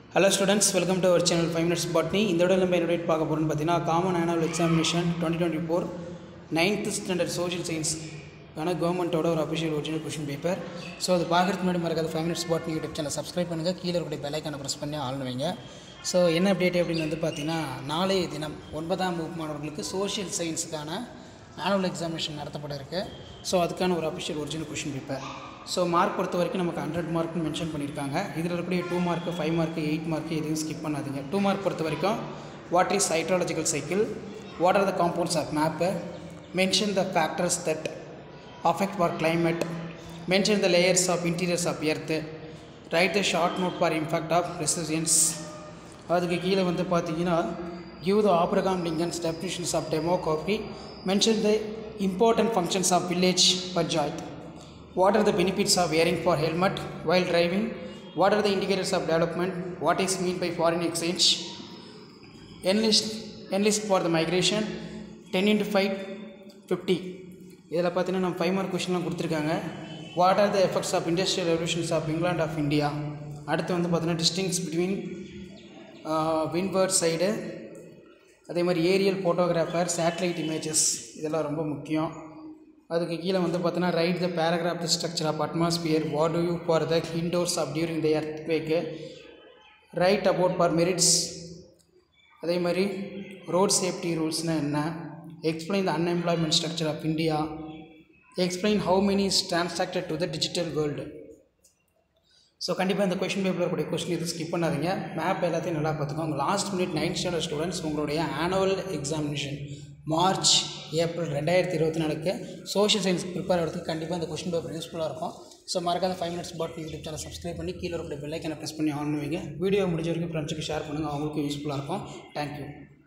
Hello students welcome to our channel five minutes botany இந்த விட நம்ம என்ன பார்க்க போகிறோம்னு பார்த்தீங்கன்னா common annual examination twenty twenty four ninth standard social science ஆனால் கவர்மெண்ட்டோட ஒரு official original question paper so அது பார்க்குறதுக்கு முன்னாடி மறக்காத five minutes botany YouTube channel subscribe பண்ணுங்கள் கீழே இருக்கக்கூடிய பெல்லைக்கான ப்ரெஸ் பண்ணி ஆள் வைங்க ஸோ என்ன அப்டேட் அப்படின்னு வந்து பார்த்தீங்கன்னா நாளைய தினம் ஒன்பதாம் வகுப்பு மாணவர்களுக்கு சோஷியல் சயின்ஸுக்கான ஆனுவல் எக்ஸாமினேஷன் நடத்தப்பட இருக்கு ஸோ அதுக்கான ஒரு official original question paper so mark பொறுத்த வரைக்கும் நமக்கு ஹண்ட்ரட் மார்க்னு மென்ஷன் பண்ணியிருக்காங்க இதில் இருக்கக்கூடிய two mark five mark eight mark எதையும் ஸ்கிப் பண்ணாதீங்க டூ மார்க் பொறுத்த வரைக்கும் what is hydrological cycle what are the compounds of map mention the factors that affect for climate mention the layers of interiors of earth write the short note for impact of resilience அதுக்கு கீழே வந்து பார்த்தீங்கன்னா give the Abraham Lincoln's definitions of demography mention the important functions of village panchayat what are the benefits of wearing for helmet while driving what are the indicators of development what is mean by foreign exchange enlist enlist for the migration 10 into 5 50 இதில் பார்த்தீங்கன்னா நம்ம five mark கொஷின்லாம் கொடுத்துருக்காங்க what are the effects of industrial revolutions of England of India அடுத்து வந்து பார்த்தீங்கன்னா டிஸ்டிங்ஸ் between விண்பர்ட் side அதே மாதிரி ஏரியல் ஃபோட்டோகிராஃபர் சேட்டலைட் இமேஜஸ் இதெல்லாம் ரொம்ப முக்கியம் அதுக்கு கீழே வந்து பார்த்தீங்கன்னா right the paragraph the structure of atmosphere what do you for the indoors of during the earth வேக்கு ரைட் அபவுட் ஃபார் மெரிட்ஸ் அதே மாதிரி ரோட் சேஃப்டி ரூல்ஸ்னால் என்ன explain the unemployment structure of India, explain how many is transacted to the digital world. So கண்டிப்பாக இந்த question பேப்பரில் இருக்கக்கூடிய question எதுவும் skip பண்ணாதீங்க மேப் எல்லாத்தையும் நல்லா பார்த்துக்கோங்க last minute ninth standard students உங்களுடைய ஆனுவல் எக்ஸாமினேஷன் மார்ச் ஏப்ரல் ரெண்டாயிரத்தி இருபத்தி நாலுக்கு சோஷியல் சயின்ஸ் ப்ரிப்பேர் ஆகிறதுக்கு கண்டிப்பாக இந்த கொஷின் பேப்பர் யூஸ்ஃபுல்லாக இருக்கும் ஸோ மறக்காத ஃபைவ் மினிட்ஸ் பாட் யூடியூப் சேனல் சப்ஸ்கிரைப் பண்ணி கீழே இருக்கக்கூடிய பெல்லைக்கான ப்ரெஸ் பண்ணி ஆன் வைங்க வீடியோ முடிஞ்ச வரைக்கும் ஃப்ரெண்ட்ஸுக்கு ஷேர் பண்ணுங்கள் அவங்களுக்கும் யூஸ்ஃபுல்லாக இருக்கும் தேங்க்யூ